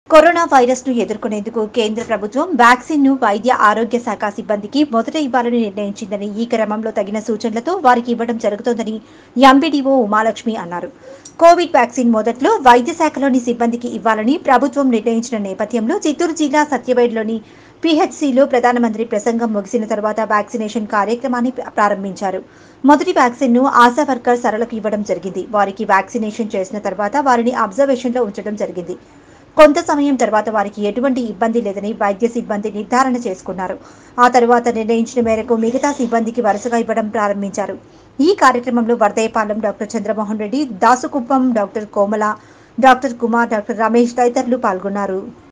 corona virus ను ఎదుర్కొనేందుకు కేంద్ర ప్రభుత్వం వ్యాక్సిన్ ను వైద్య ఆరోగ్య శాఖ సిబ్బందికి మొదట ఇవ్వాలని నిర్ణయించిందని ఈ క్రమంలో తగిన సూచనలతో వారికి ఇవ్వడం జరుగుతోందని ఎంపీడీఓ ఉమాలక్ష్మి అన్నారు కోవిడ్ వ్యాక్సిన్ మొదట్లో వైద్య శాఖలోని సిబ్బందికి ఇవ్వాలని ప్రభుత్వం నిర్ణయించిన నేపథ్యంలో చిత్తూరు జిల్లా సత్యవేడ్లోని పీహెచ్సీలో ప్రధానమంత్రి ప్రసంగం ముగిసిన తర్వాత వ్యాక్సినేషన్ కార్యక్రమాన్ని ప్రారంభించారు మొదటి వ్యాక్సిన్ ను ఆశా వర్కర్ సరళకు ఇవ్వడం జరిగింది వారికి వ్యాక్సినేషన్ చేసిన తర్వాత వారిని అబ్జర్వేషన్లో ఉంచడం జరిగింది కొంత సమయం తర్వాత వారికి ఎటువంటి ఇబ్బంది లేదని వైద్య సిబ్బంది నిర్ధారణ చేసుకున్నారు ఆ తరువాత నిర్ణయించిన మేరకు మిగతా సిబ్బందికి వరుసగా ఇవ్వడం ప్రారంభించారు ఈ కార్యక్రమంలో Varadayapalem doctor Chandramohan Reddy Dasukuppam doctor Komala doctor Kumar doctor Ramesh తదితరులు పాల్గొన్నారు